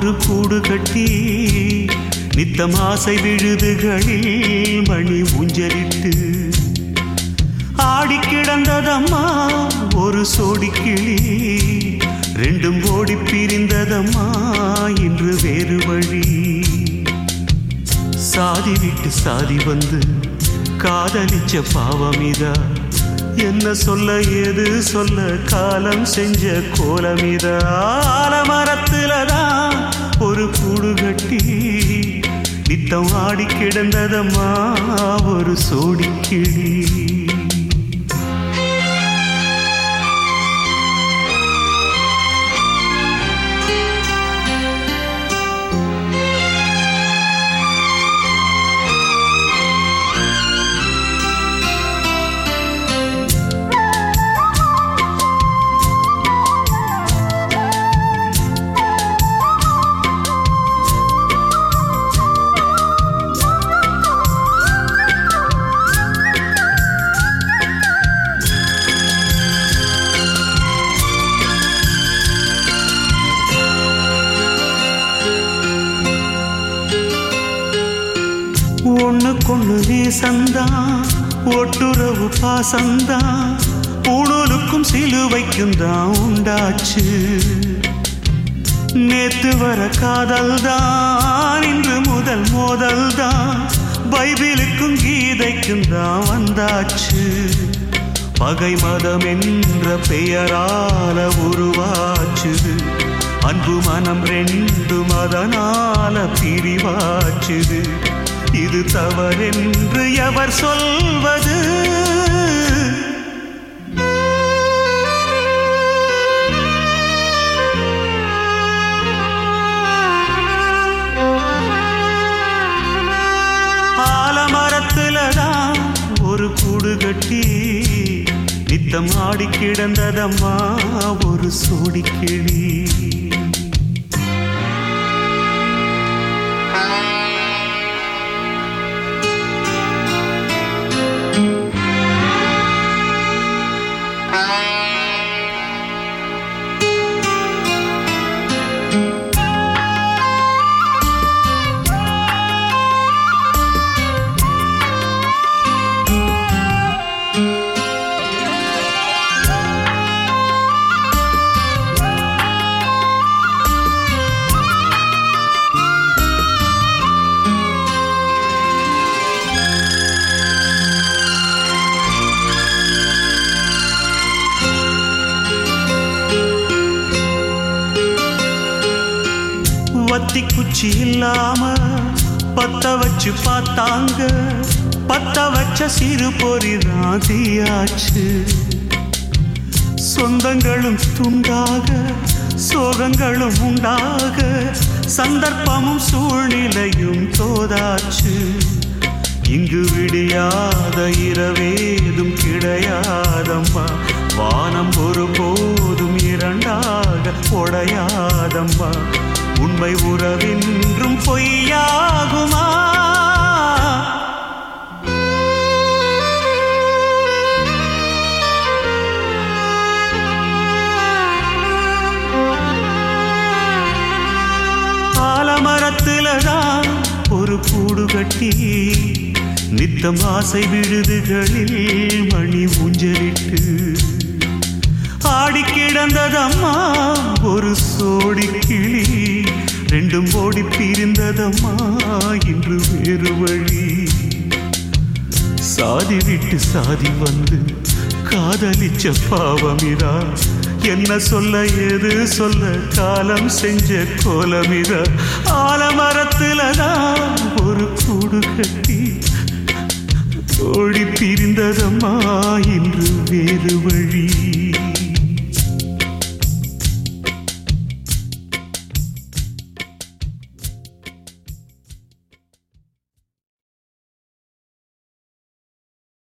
ஒரு கூடு கட்டி நித்தம் ஆசை விழுதுகளில் மணி ஊஞ்சலிட்டு ஆடி கிடந்ததம்மா ஒரு சோடி கிளி ரெண்டும் ஓடி பிரிந்ததம்மா இன்று வேறு வழி சாதி விட்டு சாதி வந்து காதலிச்ச பாவமிதா என்ன சொல்ல ஏது சொல்ல காலம் செஞ்ச கோலமிதா ஆலமரத்துல தான் ஒரு கூடு கட்டி நித்தம் ஆடி கிடந்ததம்மா ஒரு சோடி கிளி ஒண்ணுக்கொண்ணு நேசந்தான் ஒட்டுறவு பாசந்தான் ஊழலுக்கும் சிலுவைக்கும் தான் உண்டாச்சு நேத்து வர காதல் தான் இன்று முதல் மோதல் தான் பைபிளுக்கும் கீதைக்கும் தான் வந்தாச்சு பகை மதம் என்ற பெயரால உருவாச்சுது அன்பு மனம் ரெண்டும் அதனால பிரிவாச்சுது இது தவறென்று எவர் சொல்வது ஆலமரத்துலதான் ஒரு கூடு கட்டி நித்தம் ஆடி கிடந்ததம்மா ஒரு சோடி கிளி வத்தி குச்சி இல்லாம பத்த வச்சு பார்த்தாங்க பத்த வச்ச சிறு பொறி ராதியாச்சு சொந்தங்களும் துண்டாக சோகங்களும் உண்டாக சந்தர்ப்பமும் சூழ்நிலையும் தோதாச்சு இங்கு விடியாத இரவேதும் கிடையாதம்மா வானம் ஒருபோதும் இரண்டாக உடையாதம்மா உண்மை உறவென்றும் பொய்யாகுமா ஆலமரத்துலதான் ஒரு கூடு கட்டி நித்தம் ஆசை விழுதுகளில் மணி ஊஞ்சலிட்டு ஆடி கிடந்ததம்மா ஒரு சோடி கிளி ரெண்டும் ஓடி பிரிந்ததம்மா இன்று வேறு வழி சாதி விட்டு சாதி வந்து காதலிச்ச பாவமிதா என்ன சொல்ல ஏது சொல்ல காலம் செஞ்ச கோலமிதா ஆலமரத்துலதான் ஒரு கூடு கட்டி ஓடி பிரிந்ததம்மா இன்று வேறு வழி